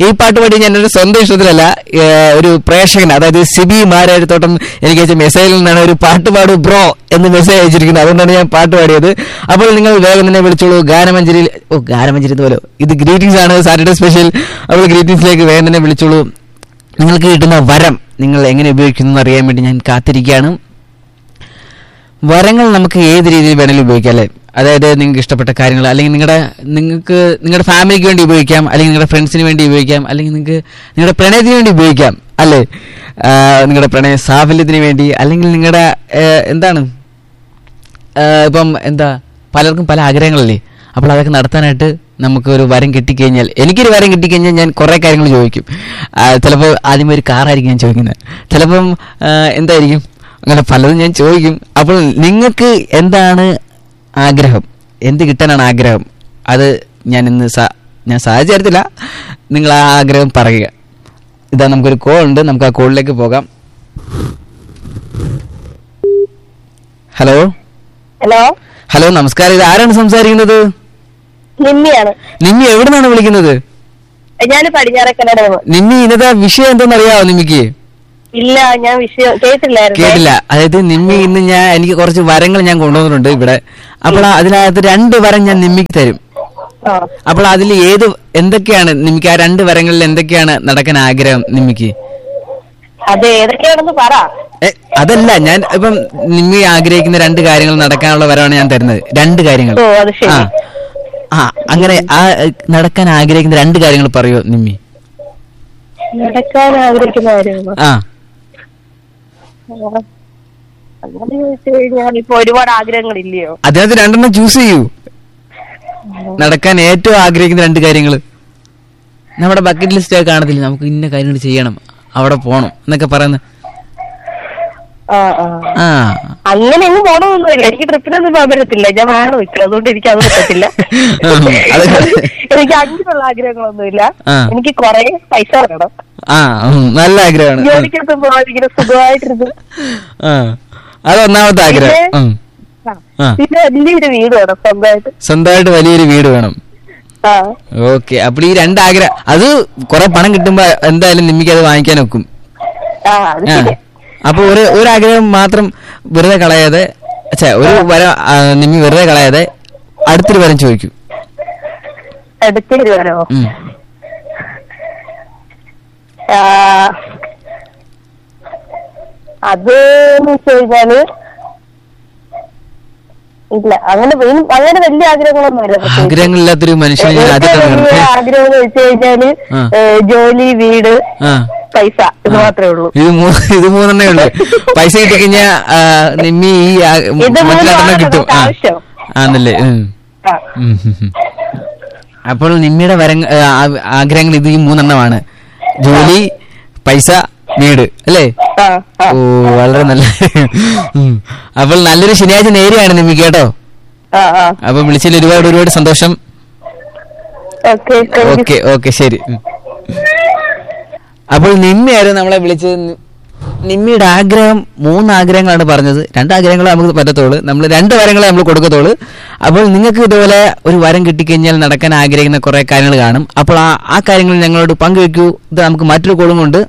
ഈ പാട്ട് പാടി ഞാൻ ഒരു സ്വന്തം ഇഷ്ടത്തിലല്ല ഏ, ഒരു പ്രേക്ഷകൻ അതായത് സിബി മാരായത്തോട്ടം എനിക്ക് അയച്ച മെസ്സേജിൽ നിന്നാണ് ഒരു പാട്ട് പാടു ബ്രോ എന്ന് മെസ്സേജ് അയച്ചിരിക്കുന്നത് അതുകൊണ്ടാണ് ഞാൻ പാട്ട് പാടിയത് അപ്പോൾ നിങ്ങൾ വേഗം തന്നെ വിളിച്ചോളൂ ഗാനമഞ്ജരിയിൽ ഓ ഗാനമഞ്ജരി പോലെ ഇത് ഗ്രീറ്റിംഗ്സ് ആണ് സാറ്റർഡേ സ്പെഷ്യൽ അപ്പോൾ ഗ്രീറ്റിംഗ്സിലേക്ക് വേഗം തന്നെ വിളിച്ചോളൂ നിങ്ങൾക്ക് കിട്ടുന്ന വരം നിങ്ങൾ എങ്ങനെ ഉപയോഗിക്കുന്നു എന്ന് അറിയാൻ വേണ്ടി ഞാൻ കാത്തിരിക്കുകയാണ് വരങ്ങൾ നമുക്ക് ഏത് രീതിയിൽ വേണമെങ്കിലും ഉപയോഗിക്കാം അല്ലേ അതായത് നിങ്ങൾക്ക് ഇഷ്ടപ്പെട്ട കാര്യങ്ങൾ അല്ലെങ്കിൽ നിങ്ങളുടെ നിങ്ങൾക്ക് നിങ്ങളുടെ ഫാമിലിക്ക് വേണ്ടി ഉപയോഗിക്കാം അല്ലെങ്കിൽ നിങ്ങളുടെ ഫ്രണ്ട്സിന് വേണ്ടി ഉപയോഗിക്കാം അല്ലെങ്കിൽ നിങ്ങൾക്ക് നിങ്ങളുടെ പ്രണയത്തിന് വേണ്ടി ഉപയോഗിക്കാം അല്ലേ ആ, നിങ്ങളുടെ പ്രണയ സാഫല്യത്തിന് വേണ്ടി അല്ലെങ്കിൽ നിങ്ങളുടെ ആ, എന്താണ് ആ, ഇപ്പം എന്താ പലർക്കും പല ആഗ്രഹങ്ങളല്ലേ അപ്പോൾ അതൊക്കെ നടത്താനായിട്ട് നമുക്ക് ഒരു വരം കിട്ടിക്കഴിഞ്ഞാൽ എനിക്കൊരു വരം കിട്ടിക്കഴിഞ്ഞാൽ ഞാൻ കുറേ കാര്യങ്ങൾ ചോദിക്കും ചിലപ്പോൾ ആദ്യമേ ഒരു കാറായിരിക്കും ഞാൻ ചോദിക്കുന്നത് ചിലപ്പം ആ, എന്തായിരിക്കും അങ്ങനെ പലതും ഞാൻ ചോദിക്കും അപ്പോൾ നിങ്ങൾക്ക് എന്താണ് ആഗ്രഹം എന്ത് കിട്ടാനാണ് ആഗ്രഹം അത് ഞാൻ ഇന്ന് സാ- ഞാൻ സാധിച്ചു തരത്തില്ല നിങ്ങൾ ആ ആഗ്രഹം പറയുക ഇതാ നമുക്കൊരു കോൾ ഉണ്ട് നമുക്ക് ആ കോളിലേക്ക് പോകാം ഹലോ ഹലോ ഹലോ നമസ്കാരം ഇത് ആരാണ് സംസാരിക്കുന്നത് നിമ്മിയാണ് നിമ്മി എവിടെ നിന്നാണ് വിളിക്കുന്നത് ഞാൻ പടിഞ്ഞാറക്കനട നിമ്മി ഇന്നത്തെ വിഷയം എന്തെന്ന് അറിയാവോ നിമ്മിക്ക് ഇല്ല ഞാൻ വിഷയം കേട്ടില്ലായിരുന്നു കേട്ടില്ല അതായത് നിമ്മി ഇന്ന് ഞാൻ എനിക്ക് കുറച്ച് വരങ്ങൾ ഞാൻ കൊണ്ടുവന്നിട്ടുണ്ട് ഇവിടെ അപ്പോൾ അതിനകത്ത് രണ്ട് വരം ഞാൻ നിമ്മിക്ക് തരും ആ. അപ്പോൾ അതിൽ ഏത് എന്തൊക്കെയാണ് നിമ്മിക്ക് ആ രണ്ട് വരങ്ങളിൽ എന്തൊക്കെയാണ് നടക്കാൻ ആഗ്രഹം നിമ്മിക്ക് അത് ഏതൊക്കെയാണെന്ന് പറ ഏ, അതല്ല ഞാൻ ഇപ്പം നിമ്മി ആഗ്രഹിക്കുന്ന രണ്ട് കാര്യങ്ങൾ നടക്കാനുള്ള വരമാണ് ഞാൻ തരുന്നത് രണ്ട് കാര്യങ്ങൾ ഓ അത് ശരി ആ ആ അങ്ങനെ ആ ഏ, നടക്കാൻ ആഗ്രഹിക്കുന്ന രണ്ട് കാര്യങ്ങൾ പറയോ നിമ്മി നടക്കാൻ ആഗ്രഹിക്കുന്ന കാര്യങ്ങളോ ആ അങ്ങനെ ചോദിച്ചു കഴിഞ്ഞാൽ ഇപ്പൊ ഒരുപാട് ആഗ്രഹങ്ങളില്ലയോ അതിനകത്ത് രണ്ടെണ്ണം ചൂസ് ചെയ്യൂ നടക്കാൻ ഏറ്റവും ആഗ്രഹിക്കുന്ന രണ്ട് കാര്യങ്ങൾ നമ്മുടെ ബക്കറ്റ് ലിസ്റ്റ് ഒക്കെ കാണത്തില്ല നമുക്ക് ഇന്ന കാര്യങ്ങൾ ചെയ്യണം അവിടെ പോണം എന്നൊക്കെ പറയുന്ന ആ ആ ആ അങ്ങനെ എങ്ങും പോണമൊന്നുമില്ല എനിക്ക് ട്രിപ്പിനൊന്നും പോകാൻ പറ്റത്തില്ല ഞാൻ വേണം വെക്കും അതുകൊണ്ട് എനിക്ക് അത് പറ്റത്തില്ല ഉം, അത് എനിക്ക് അഞ്ചിനുള്ള ആഗ്രഹങ്ങളൊന്നുമില്ല ആ. എനിക്ക് കൊറേ പൈസ വേണം ആ ഉം, നല്ല ആഗ്രഹമാണ് ഉം. ജോലിക്കൊന്നും പോകാൻ ഇങ്ങനെ സുഖമായിട്ടിരുന്ന് ആ അത് ഒന്നാമത്തെ ആഗ്രഹം പിന്നെ- ഉം. ആ. ആ. പിന്നെ വലിയൊരു വീട് വേണം സ്വന്തമായിട്ട് സ്വന്തമായിട്ട് വലിയൊരു വീട് വേണം ആ ഓക്കെ അപ്പോൾ ഈ രണ്ട് ആഗ്രഹം അത് കുറെ പണം കിട്ടുമ്പോ എന്തായാലും നിമ്മിക്ക് അത് വാങ്ങിക്കാൻ ഒക്കും ആ അത് ആ. ശരി അപ്പൊ ഒരു ഒരു ആഗ്രഹം മാത്രം വെറുതെ കളയാതെ ഛെ, ഒരു വരം ആ, നിമ്മി വെറുതെ കളയാതെ അടുത്തൊരു വരം ചോദിക്കൂ അടുത്തേര് വരോ ഉം. ആ, അത് എന്ന് വെച്ച് കഴിഞ്ഞാല് ഇല്ല അങ്ങനെ ഇനി അങ്ങനെ വലിയ ആഗ്രഹങ്ങളൊന്നും ഇല്ല പ്രത്യേകിച്ച്. ആഗ്രഹങ്ങളില്ലാത്തൊരു മനുഷ്യനെ ഞാൻ ഏറ്റവും ആദ്യം വലിയ ആഗ്രഹം എന്ന് വെച്ച് കഴിഞ്ഞാല് ആ. ഏ, ജോലി വീട് ആ പൈസ ഇത് മാത്രമേ ഉള്ളൂ ഇത് മൂന്ന് ഇത് മൂന്നെണ്ണേ ഉള്ളു പൈസ കിട്ടിക്കഴിഞ്ഞാ ആ, നിമ്മി ഈ ആ, ഇത് മറ്റു രണ്ടെണ്ണം മൂന്നുമാണ് കിട്ടും നമുക്ക് ആ ആവശ്യം. ആന്നല്ലേ ഉം. ആ. ഉം, ഉം, ഉം. അപ്പോൾ നിമ്മിയുടെ വരങ്ങ ആ, ആ- ആഗ്രഹങ്ങൾ ഇത് ഈ മൂന്നെണ്ണമാണ് ജോലി പൈസ വീട് അല്ലേ ആ, ആ. ഓ വളരെ നല്ല ഉം. അപ്പോൾ നല്ലൊരു ശനിയാഴ്ച നേരെയാണ് നിമ്മി കേട്ടോ ആ, ആ. അപ്പൊ വിളിച്ചതിൽ ഒരുപാട് ഒരുപാട് സന്തോഷം okay thank you. Okay okay ശരി ഉം. അപ്പോൾ നിമ്മയായിരുന്നു നമ്മളെ വിളിച്ചത് നി- നിമ്മിയുടെ ആഗ്രഹം മൂന്ന് ആഗ്രഹങ്ങളാണ് പറഞ്ഞത് രണ്ട് ആഗ്രഹങ്ങളെ നമുക്ക് പറ്റത്തുള്ളൂ നമ്മൾ രണ്ട് വരങ്ങളെ നമ്മൾ കൊടുക്കത്തുള്ളൂ അപ്പോൾ നിങ്ങൾക്ക് ഇതുപോലെ ഒരു വരം കിട്ടിക്കഴിഞ്ഞാൽ നടക്കാൻ ആഗ്രഹിക്കുന്ന കുറെ കാര്യങ്ങൾ കാണും അപ്പോൾ ആ ആ കാര്യങ്ങൾ ഞങ്ങളോട് പങ്കുവെക്കൂ ഇത് നമുക്ക് മറ്റൊരു കോളും കൊണ്ട്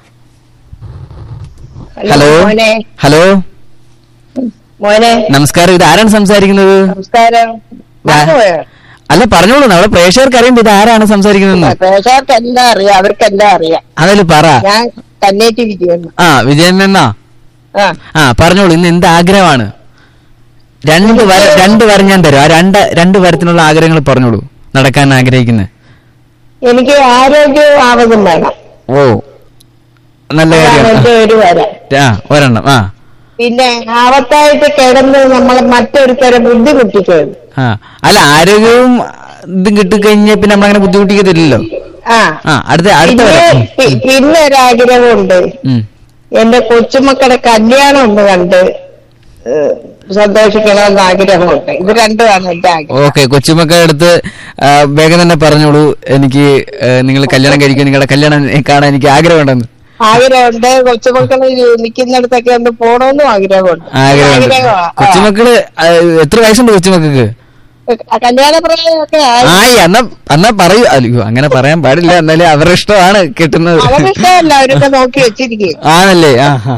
ഹലോ മോനെ ഹലോ മോനെ നമസ്കാരം ഇത് ആരാണ് സംസാരിക്കുന്നത് നമസ്കാരം ആ. അല്ല പറഞ്ഞോളൂ നമ്മുടെ പ്രേക്ഷകർക്ക് അറിയുമ്പോ ഇത് ആരാണ് സംസാരിക്കുന്നത് പ്രേക്ഷകർക്ക് എല്ലാം അറിയാം അവർക്ക് എല്ലാം അറിയാം അതിൽ പറ ഞാൻ കന്നേറ്റി വിജയന്നു ആ വിജയൻ എന്നാ ആ ആ പറഞ്ഞോളൂ ഇന്ന് എന്ത് ആഗ്രഹമാണ് രണ്ട് വര രണ്ട് വരം ഞാൻ തരും ആ രണ്ട് രണ്ട് വരത്തിനുള്ള ആഗ്രഹങ്ങൾ പറഞ്ഞോളൂ നടക്കാൻ ആഗ്രഹിക്കുന്നത് എനിക്ക് ആരോഗ്യവും ആവതും വേണം ഓ നല്ല അതാണ് കാര്യം എന്റെ ഒരു വരം ആ ഒരെണ്ണം ആ പിന്നെ ആവത്തായിട്ട് കിടന്ന് നമ്മളെ മറ്റൊരുത്തരെ ബുദ്ധിമുട്ടിക്കരുത് ആ അല്ല ആരോഗ്യവും ഇതും കിട്ടിക്കഴിഞ്ഞാൽ പിന്നെ നമ്മളങ്ങനെ ബുദ്ധിമുട്ടിക്കത്തില്ലല്ലോ ആ ആ അടുത്ത അടുത്ത പിന്നെ വരം പി- പിന്നെ ഒരാഗ്രഹമുണ്ട് ഉം. എന്റെ കൊച്ചുമക്കളുടെ കല്യാണം ഒന്ന് കണ്ട് ഏഹ്, സന്തോഷിക്കണമെന്ന് ആഗ്രഹമുണ്ട് ഇത് രണ്ടുമാണ് എന്റെ ആഗ്രഹം ഓക്കെ കൊച്ചുമക്കളുടെ അടുത്ത് ആ, വേഗം തന്നെ പറഞ്ഞോളൂ എനിക്ക് നിങ്ങൾ കല്യാണം കഴിക്കാൻ നിങ്ങളുടെ കല്യാണം കാണാൻ എനിക്ക് ആഗ്രഹമുണ്ടെന്ന് ആഗ്രഹമുണ്ട് കൊച്ചുമക്കൾ നിൽക്കുന്നിടത്തൊക്കെ ഒന്ന് പോണമെന്നും ആഗ്രഹമുണ്ട് ആഗ്രഹമുണ്ട് ആഗ്രഹമാ. ആ. കൊച്ചുമക്കള് ആ, എത്ര വയസ്സുണ്ട് കൊച്ചുമക്കൾക്ക് കല്യാണ പ്രായമൊക്കെ ആയി ആയി എന്നാ എന്നാ പറയൂ അയ്യോ അങ്ങനെ പറയാൻ പാടില്ല എന്നാലും അവരുടെ ഇഷ്ടമാണ് കിട്ടുന്നത് അവരിഷ്ടമല്ല അവരൊക്കെ നോക്കി വെച്ചിരിക്കും ആണല്ലേ ആ ആ.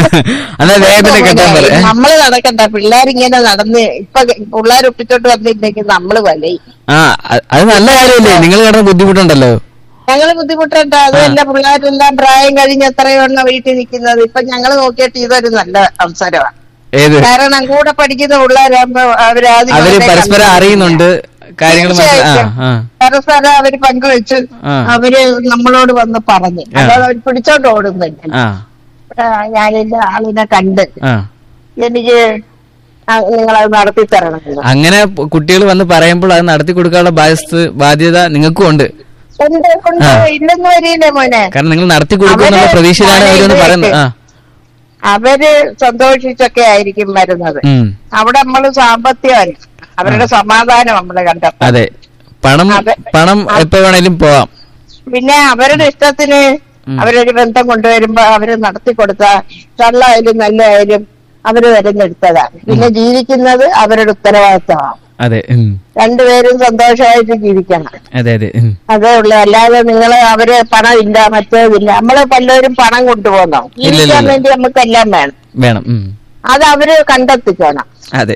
എന്നാ വേഗത്തിന് കെട്ടാൻ പറയാം നമ്മള് നടക്കണ്ട പിള്ളേരിങ്ങനെ നടന്ന് ഇപ്പൊ പിള്ളേർ ഒപ്പിച്ചോട്ട് വന്നില്ലെങ്കിൽ നമ്മള് വലയും ആ അ- അത് നല്ല കാര്യമല്ലേ നിങ്ങൾ കിടന്ന് ബുദ്ധിമുട്ടുണ്ടല്ലോ ഞങ്ങള് ബുദ്ധിമുട്ടുണ്ട് അതുമല്ല പിള്ളേരെല്ലാം പ്രായം കഴിഞ്ഞ് എത്രയാണ് വീട്ടിൽ നിൽക്കുന്നത് ഇപ്പൊ ഞങ്ങള് നോക്കിയിട്ട് ഇതൊരു നല്ല അവസരമാണ് ഏത് കാരണം കൂടെ പഠിക്കുന്ന പിള്ളേരാകുമ്പോ അവരാദ്യം അവര് അവരെ പരസ്പരം കണ്ടു. അറിയുന്നുണ്ട് കാര്യങ്ങൾ മനസ്സിലാ- തീർച്ചയായിട്ടും. ആ ആ പരസ്പരം അവര് പങ്കുവെച്ച് ആ. അവര് നമ്മളോട് വന്ന് പറഞ്ഞു ആ. അല്ലാതെ അവർ പിടിച്ചോണ്ട് ഓടുന്നില്ല ആ ആ, ഞാനിന്റെ ആളിനെ കണ്ട് ആ എനിക്ക് ആ, നിങ്ങളത് നടത്തി തരണം എന്ന്. അങ്ങനെ കുട്ടികൾ വന്ന് പറയുമ്പോൾ അത് നടത്തി കൊടുക്കാനുള്ള ബാധ്യത ബാധ്യത നിങ്ങൾക്കും ഉണ്ട് ഉണ്ട് ഉണ്ട് ആ. ഇല്ലെന്ന് വരില്ലേ മോനെ കാരണം നിങ്ങൾ നടത്തി കൊടുക്കുന്നുള്ള അവര് പ്രതീക്ഷയിലാണ് അവരൊന്ന് പറയുന്നത് ആ അവര് സന്തോഷിച്ചൊക്കെ ആയിരിക്കും വരുന്നത് ഉം അവിടെ നമ്മള് സാമ്പത്തികമല്ല അവരുടെ സമാധാനം നമ്മള് കണ്ടെത്തും അതെ പണം അതെ. പണം എപ്പോ വേണേലും പോവാം പിന്നെ അവരുടെ ഇഷ്ടത്തിന് ഉം. അവരൊരു ബന്ധം കൊണ്ടുവരുമ്പോ അവര് നടത്തി കൊടുത്ത കള്ളായാലും നല്ലതായാലും അവര് തിരഞ്ഞെടുത്തതാണ് പിന്നെ ജീവിക്കുന്നത് അവരുടെ ഉത്തരവാദിത്തമാണ് അതെ ഉം. രണ്ടുപേരും സന്തോഷമായിട്ട് ജീവിക്കണം അതെ അതെ ഉം. അതേ ഉള്ളൂ അല്ലാതെ നിങ്ങള് അവര് പണം ഇല്ല മറ്റേതില്ല നമ്മള് പലരും പണം കൊണ്ടുപോകുന്നു ഇല്ല, ഇല്ല. ജീവിക്കാൻ വേണ്ടി നമുക്കെല്ലാം വേണം വേണം ഉം. അത് അവര് കണ്ടെത്തിക്കണം അതെ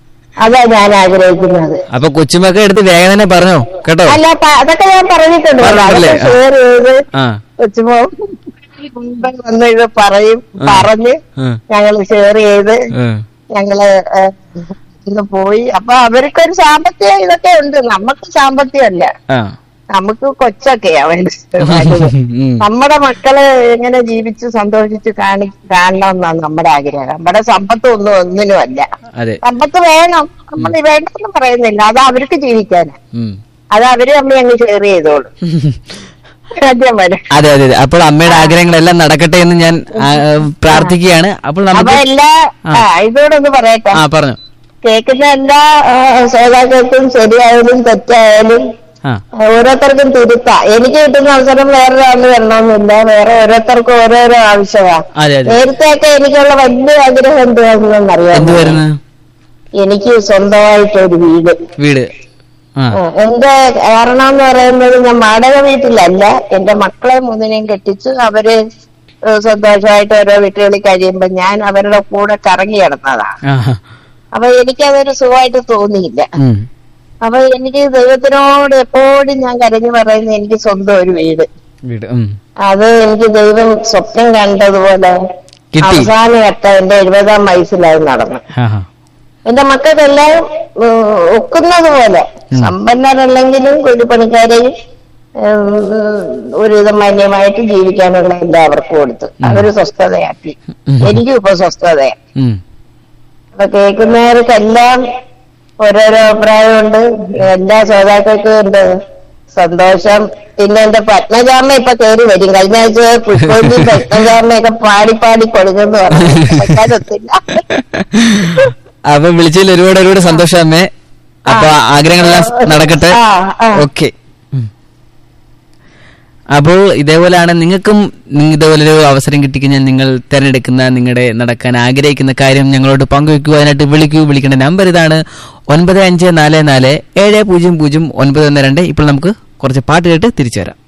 അതാ ഞാൻ ആഗ്രഹിക്കുന്നത് അപ്പൊ കൊച്ചുമക്ക എടുത്ത് വേഗം തന്നെ പറഞ്ഞോ കേട്ടോ അല്ല പ- അതൊക്കെ ഞാൻ പറഞ്ഞിട്ടുണ്ട് പറഞ്ഞിട്ടില്ലേ? അതൊക്കെ ഷെയർ ചെയ്ത് ആ വെച്ചുമ്പോ മുമ്പ് വന്ന് ഇത് പറയും പറഞ്ഞ് ഉം. ഞങ്ങള് ഷെയർ ചെയ്ത് ഉം. ഞങ്ങള് ഏഹ്, ഇന്ന് പോയി അപ്പൊ അവർക്കൊരു സാമ്പത്തിക ഇതൊക്കെ ഉണ്ട് നമുക്ക് സാമ്പത്തികമല്ല ആ നമുക്ക് കൊച്ചൊക്കെയാ വേണ്ടത് ഉം. നമ്മുടെ മക്കള് എങ്ങനെ ജീവിച്ച് സന്തോഷിച്ച് കാണി കാണണം എന്നാണ് നമ്മുടെ ആഗ്രഹം നമ്മുടെ സമ്പത്ത് ഒന്നും ഒന്നിനും അല്ല അതെ സമ്പത്ത് വേണം നമ്മൾ വേണ്ടെന്ന് പറയുന്നില്ല അത് അവർക്ക് ജീവിക്കാനാ ഉം. അത് അവര് തമ്മിൽ അങ്ങ് ഷെയർ ചെയ്തോളൂ ആദ്യം വരെ അതെ അതെ അതെ അപ്പോൾ അമ്മയുടെ ആഗ്രഹങ്ങളെല്ലാം നടക്കട്ടെ എന്ന് ഞാൻ ആ, പ്രാർത്ഥിക്കുകയാണ് അപ്പോൾ അപ്പൊ നമുക്ക് എല്ലാ ആ. ആ ഇതോടൊന്ന് പറയട്ടെ ആ പറഞ്ഞു കേൾക്കുന്ന എല്ലാ ആ, ശ്രോതാക്കൾക്കും ശരിയായാലും തെറ്റായാലും ആ ഓരോരുത്തർക്കും തിരുത്താം എനിക്ക് കിട്ടുന്ന അവസരം വേറൊരാളിന് വരണമെന്നില്ല വേറെ ഓരോരുത്തർക്കും ഓരോരോ ആവശ്യമാണ് അതെ അതെ നേരത്തെയൊക്കെ എനിക്കുള്ള വലിയ ആഗ്രഹം എന്തുവാണെന്നറിയാം എന്ത് വരുന്നു എനിക്ക് സ്വന്തമായിട്ടൊരു വീട് വീട് ആ ആ, എന്റെ കാരണം എന്ന് പറയുന്നത് ഞാൻ വാടക വീട്ടിലല്ല എന്റെ മക്കളെ മൂന്നിനെയും കെട്ടിച്ച് അവര് ഏഹ് സന്തോഷമായിട്ട് ഓരോ വീട്ടുകളിൽ കഴിയുമ്പോ ഞാൻ അവരുടെ കൂടെ കറങ്ങി കിടന്നതാണ് ആ അപ്പൊ എനിക്കതൊരു സുഖമായിട്ട് തോന്നിയില്ല ഉം. അപ്പൊ എനിക്ക് ദൈവത്തിനോട് എപ്പോഴും ഞാൻ കരഞ്ഞു പറയുന്നത് എനിക്ക് സ്വന്തം ഒരു വീട് വീട് ഉം. അത് എനിക്ക് ദൈവം സ്വപ്നം കണ്ടതുപോലെ കിട്ടി അവസാന ഘട്ടം എന്റെ എഴുപതാം വയസ്സിലായി നടന്നു ആ ആ. എന്റെ മക്കൾക്കെല്ലാം ഉം, ഒക്കുന്നത് പോലെ സമ്പന്നരല്ലെങ്കിലും കൂലിപ്പണിക്കാരെയും ഉം, ഒരുവിധം മാന്യമായിട്ട് ജീവിക്കാനുള്ള എല്ലാവർക്കും കൊടുത്തു അവര് സ്വസ്ഥതയാക്കി ഉം. എനിക്കും ഇപ്പൊ സ്വസ്ഥതയാ ഉം. അപ്പൊ കേൾക്കുന്നവർക്കെല്ലാം ഓരോരോ അഭിപ്രായമുണ്ട് എല്ലാ ശ്രോതാക്കൾക്കും ഉണ്ട് സന്തോഷം പിന്നെ എന്റെ പത്മജാമ ഇപ്പൊ കയറി വരും കഴിഞ്ഞ ആഴ്ച പുഷ്പി പത്മജാമയൊക്കെ പാടി പാടി കൊടുക്കുന്നു പറഞ്ഞു പറ്റാതൊത്തില്ല അപ്പൊ വിളിച്ചതിൽ ഒരുപാട് ഒരുപാട് സന്തോഷം അമ്മേ അപ്പൊ ആഗ്രഹങ്ങളെല്ലാം നടക്കട്ടെ ആ, ആ. ഓക്കെ അപ്പോൾ ഇതേപോലെയാണ് നിങ്ങൾക്കും നിങ്ങ- ഇതേപോലൊരു അവസരം കിട്ടിക്കഴിഞ്ഞാൽ നിങ്ങൾ തിരഞ്ഞെടുക്കുന്ന നിങ്ങളുടെ നടക്കാൻ ആഗ്രഹിക്കുന്ന കാര്യം ഞങ്ങളോട് പങ്കുവെക്കൂ അതിനായിട്ട് വിളിക്കൂ വിളിക്കേണ്ട നമ്പർ ഇതാണ് ഒൻപത് അഞ്ച് നാല് നാല് ഏഴ് പൂജ്യം പൂജ്യം ഒൻപത് ഒന്ന് രണ്ട് ഇപ്പോൾ നമുക്ക് കുറച്ച് പാട്ട് കേട്ട് തിരിച്ചു വരാം